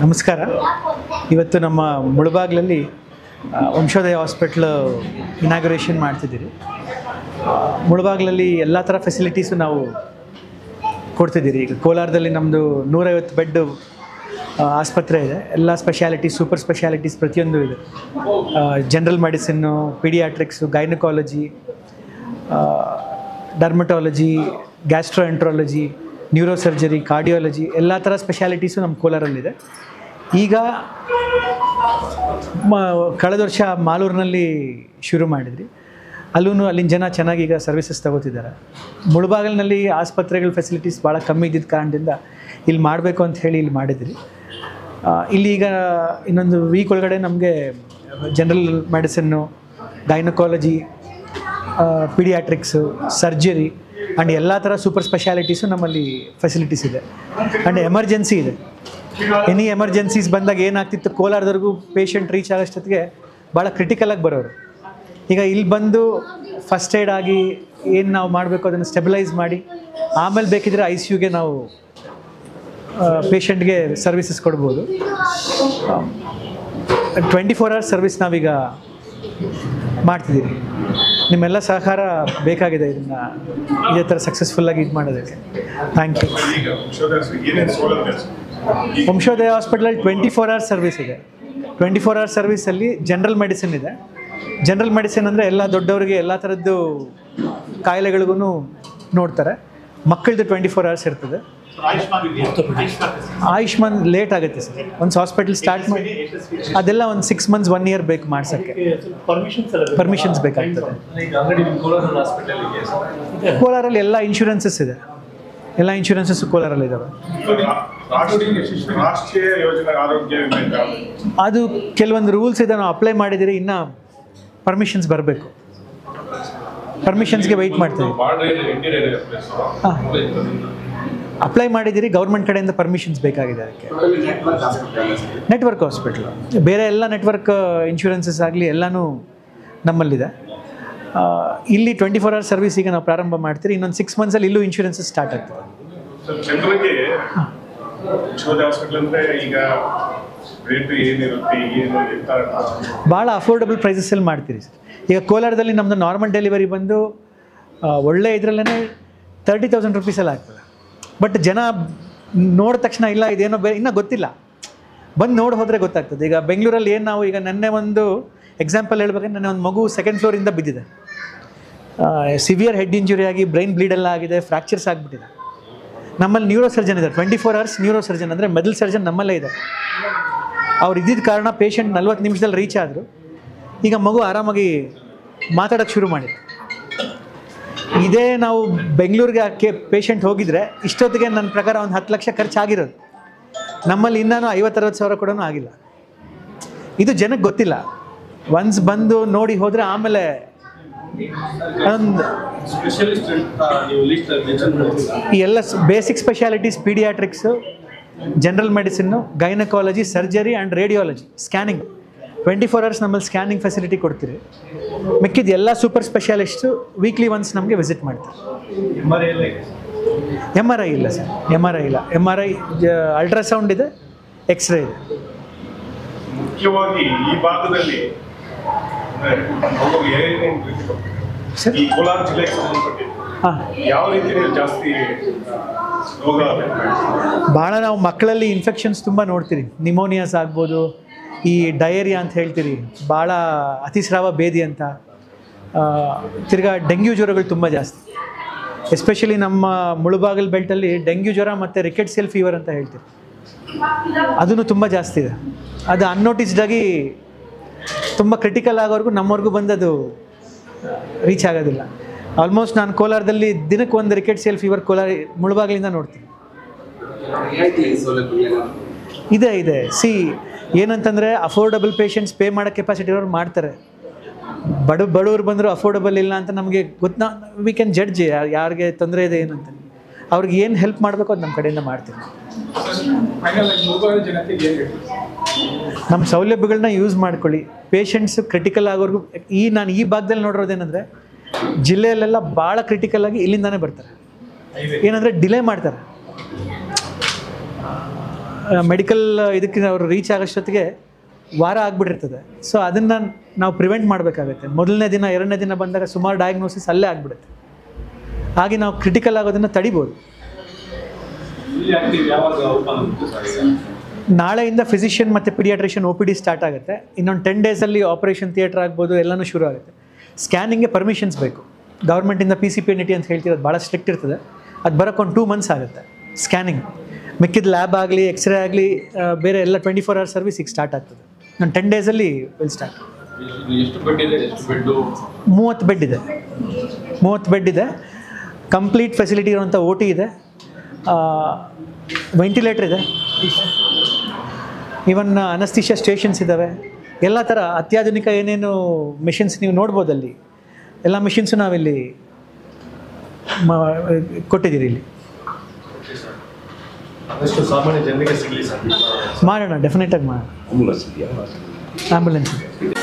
ನಮಸ್ಕಾರ ಇವತ್ತು ನಮ್ಮ ಮುಳಬಾಗ್ಲಲ್ಲಿ ಆ, ವಂಶೋದಯ ಹಾಸ್ಪಿಟ್ಲ್ ಇನಾಗ್ರೇಷನ್ ಮಾಡ್ತಿದ್ದೀರಿ ಆ, ಮುಳಬಾಗ್ಲಲ್ಲಿ ಎಲ್ಲ ಥರ ಫೆಸಿಲಿಟೀಸು ನಾವು ಕೊಡ್ತಿದ್ದೀರಿ ಈಗ ಕೋಲಾರದಲ್ಲಿ ನಮ್ಮದು ನೂರೈವತ್ತು ಬೆಡ್ ಆಸ್ಪತ್ರೆ ಇದೆ ಎಲ್ಲ ಸ್ಪೆಷಾಲಿಟೀಸ್ ಸೂಪರ್ ಸ್ಪೆಷಾಲಿಟೀಸ್ ಪ್ರತಿಯೊಂದು ಇದೆ general medicine paediatrics gynaecology dermatology gastroenterology neuro surgery cardiology ಎಲ್ಲ ಥರ ಸ್ಪೆಷಾಲಿಟೀಸು ನಮ್ಮ ಕೋಲಾರಲ್ಲಿದೆ ಈಗ ಮ ಕಳೆದ ವರ್ಷ ಮಾಲೂರಿನಲ್ಲಿ ಶುರು ಮಾಡಿದ್ರಿ ಅಲ್ಲೂ ಅಲ್ಲಿನ ಜನ ಚೆನ್ನಾಗಿ ಈಗ ಸರ್ವಿಸಸ್ ತಗೋತಿದ್ದಾರೆ ಮುಳಬಾಗಲಿನಲ್ಲಿ ಆಸ್ಪತ್ರೆಗಳ ಫೆಸಿಲಿಟೀಸ್ ಭಾಳ ಕಮ್ಮಿ ಇದ್ದಿದ್ದ ಕಾರಣದಿಂದ ಇಲ್ಲಿ ಮಾಡಬೇಕು ಅಂತ ಹೇಳಿ ಇಲ್ಲಿ ಮಾಡಿದ್ರಿ ಆ, ಇಲ್ಲಿ ಈಗ ಇನ್ನೊಂದು ವೀಕ್ ಒಳಗಡೆ ನಮಗೆ general medicine gynaecology paediatrics surgery and ಎಲ್ಲ ಥರ ಸೂಪರ್ ಸ್ಪೆಷಾಲಿಟೀಸು ನಮ್ಮಲ್ಲಿ ಫೆಸಿಲಿಟೀಸ್ ಇದೆ ಆ್ಯಂಡ್ ಎಮರ್ಜೆನ್ಸಿ ಇದೆ ಎನಿ ಎಮರ್ಜೆನ್ಸೀಸ್ ಬಂದಾಗ ಏನಾಗ್ತಿತ್ತು ಕೋಲಾರದವರೆಗೂ ಪೇಷಂಟ್ ರೀಚ್ ಆಗೋಷ್ಟೊತ್ತಿಗೆ ಭಾಳ ಕ್ರಿಟಿಕಲಾಗಿ ಬರೋರು ಈಗ ಇಲ್ಲಿ ಬಂದು ಫಸ್ಟ್ ಏಡ್ ಆಗಿ ಏನು ನಾವು ಮಾಡಬೇಕು ಅದನ್ನು ಸ್ಟೆಬಿಲೈಸ್ ಮಾಡಿ ಆಮೇಲೆ ಬೇಕಿದ್ರೆ ಐ ಸಿ ಯುಗೆ ನಾವು ಪೇಷಂಟ್ಗೆ ಸರ್ವಿಸಸ್ ಕೊಡ್ಬೋದು ಟ್ವೆಂಟಿ ಫೋರ್ ಅವರ್ಸ್ ಸರ್ವಿಸ್ ನಾವೀಗ ಮಾಡ್ತಿದ್ದೀವಿ ನಿಮ್ಮೆಲ್ಲ ಸಹಕಾರ ಬೇಕಾಗಿದೆ ಇದನ್ನು ಇದೇ ಥರ ಸಕ್ಸಸ್ಫುಲ್ಲಾಗಿ ಇದು ಮಾಡೋದಕ್ಕೆ ಥ್ಯಾಂಕ್ ಯು ಈಗ ವಂಶೋದಯಸ್ಸು ಏನೇನು ಸೌಲಭ್ಯ ಸರ್? ಈ ವಂಶೋದಯ ಹಾಸ್ಪಿಟಲಲ್ಲಿ ಟ್ವೆಂಟಿ ಫೋರ್ ಅವರ್ಸ್ ಸರ್ವಿಸ್ ಇದೆ ಟ್ವೆಂಟಿ ಫೋರ್ ಅವರ್ಸ್ ಸರ್ವಿಸಲ್ಲಿ ಜನರಲ್ ಮೆಡಿಸಿನ್ ಇದೆ ಜನರಲ್ ಮೆಡಿಸಿನ್ ಅಂದರೆ ಎಲ್ಲ ದೊಡ್ಡವರಿಗೆ ಎಲ್ಲ ಥರದ್ದು ಕಾಯಿಲೆಗಳಿಗೂ ನೋಡ್ತಾರೆ ಮಕ್ಕಳದು ಟ್ವೆಂಟಿ ಫೋರ್ ಅವರ್ಸ್ ಇರ್ತದೆ ಆಯುಷ್ಮಾನ್ ಲೇಟ್ ಆಗುತ್ತೆ ಸರ್ ಒಂದು ಹಾಸ್ಪಿಟಲ್ ಸ್ಟಾರ್ಟ್ ಮಾಡಿ ಅದೆಲ್ಲ ಒಂದು ಸಿಕ್ಸ್ ಮಂತ್ಸ್ ಒನ್ ಇಯರ್ ಬೇಕು ಮಾಡ್ಸೋಕ್ಕೆ ಪರ್ಮಿಷನ್ಸ್ ಬೇಕಾಗ್ತದೆ ಕೋಲಾರಲ್ಲಿ ಎಲ್ಲ ಇನ್ಶೂರೆನ್ಸಸ್ ಇದೆ ಎಲ್ಲ ಇನ್ಶೂರೆನ್ಸಸ್ ಕೋಲಾರಲ್ಲಿ ಇದ್ದಾವೆ ರಾಷ್ಟ್ರೀಯ ರಾಷ್ಟ್ರೀಯ ಯೋಜನೆ ಆರೋಗ್ಯ ವಿಮೆ ಕಾರ್ಡ್. ಅದು ಕೆಲವೊಂದು ರೂಲ್ಸ್ ಇದೆ ನಾವು ಅಪ್ಲೈ ಮಾಡಿದ್ದೀರಿ ಇನ್ನು ಪರ್ಮಿಷನ್ಸ್ ಬರಬೇಕು ಪರ್ಮಿಷನ್ಸ್ಗೆ ವೆಯ್ಟ್ ಮಾಡ್ತೀವಿ ಹಾಂ ಅಪ್ಲೈ ಮಾಡಿದ್ದೀರಿ ಗೌರ್ಮೆಂಟ್ ಕಡೆಯಿಂದ ಪರ್ಮಿಷನ್ಸ್ ಬೇಕಾಗಿದೆ ಅದಕ್ಕೆ ನೆಟ್ವರ್ಕ್ ಹಾಸ್ಪಿಟ್ಲ್ ಬೇರೆ ಎಲ್ಲ ನೆಟ್ವರ್ಕ್ ಇನ್ಶೂರೆನ್ಸಸ್ ಆಗಲಿ ಎಲ್ಲನೂ ನಮ್ಮಲ್ಲಿದೆ ಆ, ಇಲ್ಲಿ ಟ್ವೆಂಟಿ ಫೋರ್ ಅವರ್ಸ್ ಸರ್ವಿಸ್ ಈಗ ನಾವು ಪ್ರಾರಂಭ ಮಾಡ್ತೀರಿ ಇನ್ನೊಂದು ಸಿಕ್ಸ್ ಮಂತ್ಸಲ್ಲಿ ಇಲ್ಲೂ ಇನ್ಶೂರೆನ್ಸಸ್ ಸ್ಟಾರ್ಟ್ ಆಗ್ತದೆ ಸರ್ ಜನರಿಗೆ ವಂಶೋದಯ ಹಾಸ್ಪಿಟಲ್ ಅಂದ್ರೆ ಈಗ ರೇಟ್ ಏನಿರುತ್ತೆ ಏನು ಎಂತ ಭಾಳ ಅಫೋರ್ಡಬಲ್ ಪ್ರೈಸಸಲ್ಲಿ ಮಾಡ್ತೀರಿ ಸರ್ ಈಗ ಕೋಲಾರದಲ್ಲಿ ನಮ್ಮದು ನಾರ್ಮಲ್ ಡೆಲಿವರಿ ಬಂದು ಆ, ಒಳ್ಳೆ ಇದರಲ್ಲೇ ತರ್ಟಿ ತೌಸಂಡ್ ರುಪೀಸಲ್ಲಿ ಆಗ್ತದೆ ಬಟ್ ಜನ ನೋಡಿದ ತಕ್ಷಣ ಇಲ್ಲ ಇದೇನೋ ಬೇರೆ ಇನ್ನೂ ಗೊತ್ತಿಲ್ಲ ಬಂದು ನೋಡಿ ಹೋದರೆ ಗೊತ್ತಾಗ್ತದೆ ಈಗ ಬೆಂಗಳೂರಲ್ಲಿ ಏನು ನಾವು ಈಗ ನೆನ್ನೆ ಒಂದು ಎಕ್ಸಾಂಪಲ್ ಹೇಳ್ಬೇಕಂದ್ರೆ ನನ್ನ ಒಂದು ಮಗು ಸೆಕೆಂಡ್ ಫ್ಲೋರಿಂದ ಬಿದ್ದಿದೆ ಸಿವಿಯರ್ ಹೆಡ್ ಇಂಜುರಿ ಆಗಿ ಬ್ರೈನ್ ಬ್ಲೀಡ್ ಎಲ್ಲ ಆಗಿದೆ ಫ್ರ್ಯಾಕ್ಚರ್ಸ್ ಆಗಿಬಿಟ್ಟಿದೆ ನಮ್ಮಲ್ಲಿ ನ್ಯೂರೋ ಸರ್ಜನ್ ಇದೆ twenty four hours neuro surgeon ಅಂದರೆ ಮೆದಲ್ ಸರ್ಜನ್ ನಮ್ಮಲ್ಲೇ ಇದೆ ಅವ್ರು ಇದ್ದಿದ್ದ ಕಾರಣ ಪೇಷಂಟ್ ನಲ್ವತ್ತು ನಿಮಿಷದಲ್ಲಿ ರೀಚ್ ಆದರು ಈಗ ಮಗು ಆರಾಮಾಗಿ ಮಾತಾಡೋಕ್ಕೆ ಶುರು ಮಾಡಿದ್ರು ಇದೇ ನಾವು ಬೆಂಗಳೂರಿಗೆ ಕೆ ಪೇಷಂಟ್ ಹೋಗಿದ್ರೆ ಇಷ್ಟೊತ್ತಿಗೆ ನನ್ನ ಪ್ರಕಾರ ಒಂದು ಹತ್ತು ಲಕ್ಷ ಖರ್ಚಾಗಿರೋದು ನಮ್ಮಲ್ಲಿ ಇನ್ನೂ ಐವತ್ತರವತ್ತು ಸಾವಿರ ಕೂಡ ಆಗಿಲ್ಲ ಇದು ಜನಕ್ಕೆ ಗೊತ್ತಿಲ್ಲ ಒನ್ಸ್ ಬಂದು ನೋಡಿ ಹೋದರೆ ಆಮೇಲೆ ಒಂದು ಸ್ಪೆಷಲಿಸ್ಟ್ ನೀವು ಲಿಸ್ಟ್ ಮೆನ್ಷನ್ ಮಾಡ್ತೀರಾ ಈ ಎಲ್ಲ basic specialities paediatrics general medicine gynaecology surgery and radiology scanning twenty four hours ನಮ್ಮಲ್ಲಿ ಸ್ಕ್ಯಾನಿಂಗ್ ಫೆಸಿಲಿಟಿ ಕೊಡ್ತೀರಿ ಮಿಕ್ಕಿದ ಎಲ್ಲ ಸೂಪರ್ ಸ್ಪೆಷಾಲಿಸ್ಟು ವೀಕ್ಲಿ ಒನ್ಸ್ ನಮಗೆ ವಿಸಿಟ್ ಮಾಡ್ತಾರೆ ಮರಿ ಎಲ್ಲ ಇದೆ ಎಮ್ ಆರ್ ಐ ಇಲ್ಲ ಸರ್ ಎಮ್ ಆರ್ ಐ ಇಲ್ಲ ಎಮ್ ಆರ್ ಐ ಅಲ್ಟ್ರಾಸೌಂಡ್ ಇದೆ ಎಕ್ಸ್ರೇ ಇದೆ ಮುಖ್ಯವಾಗಿ ಈ ಭಾಗದಲ್ಲಿ ಅಂದ್ರೆ ಮಗುಗೆ ಏನೇನು ರೀತಿ ಬರ್ತದೆ? ಸರ್ ಈ ಕೋಲಾರ ಜಿಲ್ಲೆಗೆ ಸಂಬಂಧಪಟ್ಟಿದ್ದು ಹಾಂ ಯಾವ ರೀತಿ ನೀವು ಜಾಸ್ತಿ ಆ, ರೋಗ ಭಾಳ ನಾವು ಮಕ್ಕಳಲ್ಲಿ ಇನ್ಫೆಕ್ಷನ್ಸ್ ತುಂಬ ನೋಡ್ತೀರಿ ನಿಮೋನಿಯಾಸ್ ಆಗ್ಬೋದು ಈ ಡಯೇರಿಯಾ ಅಂತ ಹೇಳ್ತೀರಿ ಭಾಳ ಅತಿಸ್ರಾವ ಭೇದಿ ಅಂತ ಆ, ತಿರ್ಗಾ ಡೆಂಗ್ಯೂ ಜ್ವರಗಳು ತುಂಬ ಜಾಸ್ತಿ ಎಸ್ಪೆಷಲಿ ನಮ್ಮ ಮುಳುಬಾಗಲ್ ಬೆಲ್ಟಲ್ಲಿ ಡೆಂಗ್ಯೂ ಜ್ವರ ಮತ್ತು ರಿಕೆಟ್ಸಿಯಲ್ ಫೀವರ್ ಅಂತ ಹೇಳ್ತೀರಿ ಅದನ್ನು ತುಂಬ ಜಾಸ್ತಿ ಇದೆ ಅದು ಅನ್ನೋಟಿಸ್ಡಾಗಿ ತುಂಬ ಕ್ರಿಟಿಕಲ್ ಆಗೋವರೆಗೂ ನಮ್ಮವರೆಗೂ ಬಂದದು ರೀಚ್ ಆಗೋದಿಲ್ಲ ಆಲ್ಮೋಸ್ಟ್ ನಾನು ಕೋಲಾರದಲ್ಲಿ ದಿನಕ್ಕೆ ಒಂದು ರಿಕೆಟ್ಸಿಯಲ್ ಫೀವರ್ ಕೋಲಾರ ಮುಳುಬಾಗಿಲಿಂದ ನೋಡ್ತೀನಿ ಇದೆ ಇದೆ ಸಿ ಏನಂತಂದರೆ ಅಫೋರ್ಡಬಲ್ ಪೇಷಂಟ್ಸ್ ಪೇ ಮಾಡೋ ಕೆಪಾಸಿಟಿ ಇರೋರು ಮಾಡ್ತಾರೆ ಬಡ ಬಡವ್ರು ಬಂದರೂ ಅಫೋರ್ಡಬಲ್ ಇಲ್ಲ ಅಂತ ನಮಗೆ ಗೊತ್ತ ವಿ ಕ್ಯಾನ್ ಜಡ್ಜ್ ಯಾರಿಗೆ ತೊಂದರೆ ಇದೆ ಏನು ಅಂತ ಅವ್ರಿಗೆ ಏನು ಹೆಲ್ಪ್ ಮಾಡಬೇಕು ಅದು ನಮ್ಮ ಕಡೆಯಿಂದ ಮಾಡ್ತೀವಿ ಫೈನಲ್ ಆಗಿ ಮುಳುಬಾಗಿಲು ಜನತೆಗೆ ಏನು ಹೇಳ್ತೀವಿ ನಮ್ಮ ಸೌಲಭ್ಯಗಳನ್ನ ಯೂಸ್ ಮಾಡ್ಕೊಳ್ಳಿ ಪೇಷಂಟ್ಸ್ ಕ್ರಿಟಿಕಲ್ ಆಗೋರ್ಗು ಈ ನಾನು ಈ ಭಾಗದಲ್ಲಿ ನೋಡಿರೋದೇನೆಂದರೆ ಜಿಲ್ಲೆಯಲ್ಲೆಲ್ಲ ಭಾಳ ಕ್ರಿಟಿಕಲ್ ಆಗಿ ಇಲ್ಲಿಂದಾನೇ ಬರ್ತಾರೆ ಏನಂದರೆ ಡಿಲೇ ಮಾಡ್ತಾರೆ ಮೆಡಿಕಲ್ ಇದಕ್ಕೆ ಅವರು ರೀಚ್ ಆಗೋಷ್ಟೊತ್ತಿಗೆ ವಾರ ಆಗಿಬಿಟ್ಟಿರ್ತದೆ ಸೊ ಅದನ್ನು ನಾವು ಪ್ರಿವೆಂಟ್ ಮಾಡಬೇಕಾಗುತ್ತೆ ಮೊದಲನೇ ದಿನ ಎರಡನೇ ದಿನ ಬಂದಾಗ ಸುಮಾರು ಡಯಾಗ್ನೋಸಿಸ್ ಅಲ್ಲೇ ಆಗಿಬಿಡುತ್ತೆ ಹಾಗೆ ನಾವು ಕ್ರಿಟಿಕಲ್ ಆಗೋದನ್ನು ತಡಿಬೋದು ಇಲ್ಲಿ ಆಕ್ಟಿವ್ ಯಾವಾಗ ಓಪನ್ ಆಗುತ್ತೆ ಸರ್ ಈಗ ನಾಳೆಯಿಂದ ಫಿಸಿಷಿಯನ್ ಮತ್ತು paediatrician O P D start ಆಗುತ್ತೆ ಇನ್ನೊಂದು ಟೆನ್ ಡೇಸಲ್ಲಿ ಆಪರೇಷನ್ ಥಿಯೇಟರ್ ಆಗ್ಬೋದು ಎಲ್ಲನೂ ಶುರು ಆಗುತ್ತೆ ಸ್ಕ್ಯಾನಿಂಗ್ಗೆ ಪರ್ಮಿಷನ್ಸ್ ಬೇಕು ಗೌರ್ಮೆಂಟಿಂದ P C P N D T ಹೇಳ್ತಿರೋದು ಭಾಳ ಸ್ಟ್ರಿಕ್ಟ್ ಇರ್ತದೆ ಅದು ಬರೋಕ್ಕೆ ಒಂದು ಟೂ ಮಂತ್ಸ್ ಆಗುತ್ತೆ ಸ್ಕ್ಯಾನಿಂಗ್ ಮಿಕ್ಕಿದ ಲ್ಯಾಬ್ ಆಗಲಿ ಎಕ್ಸ್ರೇ ಆಗಲಿ ಬೇರೆ ಎಲ್ಲ ಟ್ವೆಂಟಿ ಫೋರ್ ಅವರ್ಸ್ ಸರ್ವಿಸ್ ಈಗ ಸ್ಟಾರ್ಟ್ ಆಗ್ತದೆ ಒಂದು ಟೆನ್ ಡೇಸಲ್ಲಿ ವಿಲ್ ಸ್ಟಾರ್ಟ್ ಇದು ಎಷ್ಟು ಬೆಡ್ ಇದೆ ಎಷ್ಟು ಬೆಡ್ಡು ಮೂವತ್ತು ಬೆಡ್ ಇದೆ ಮೂವತ್ತು ಬೆಡ್ ಇದೆ ಕಂಪ್ಲೀಟ್ ಫೆಸಿಲಿಟಿ ಇರುವಂಥ ಓ ಟಿ ಇದೆ ವೆಂಟಿಲೇಟರ್ ಇದೆ ಇವನ್ ಅನಸ್ತಿಷಿಯಾ ಸ್ಟೇಷನ್ಸ್ ಇದ್ದಾವೆ ಎಲ್ಲ ಥರ ಅತ್ಯಾಧುನಿಕ ಏನೇನು ಮಿಷಿನ್ಸ್ ನೀವು ನೋಡ್ಬೋದು ಅಲ್ಲಿ ಎಲ್ಲ ಮಿಷಿನ್ಸು ನಾವಿಲ್ಲಿ ಮ ಕೊಟ್ಟಿದ್ದೀರಿ ಇಲ್ಲಿ ಆದಷ್ಟು ಸಾಮಾನ್ಯ ಜನರಿಗೆ ಸಿಗಲಿ ಸರ್ ಮಾಡೋಣ ಡೆಫಿನೆಟಾಗಿ ಮಾಡೋಣ ಆಂಬುಲೆನ್ಸ್ ಇದೆಯಾ ಆ್ಯಂಬುಲೆನ್ಸ್ ಇದೆ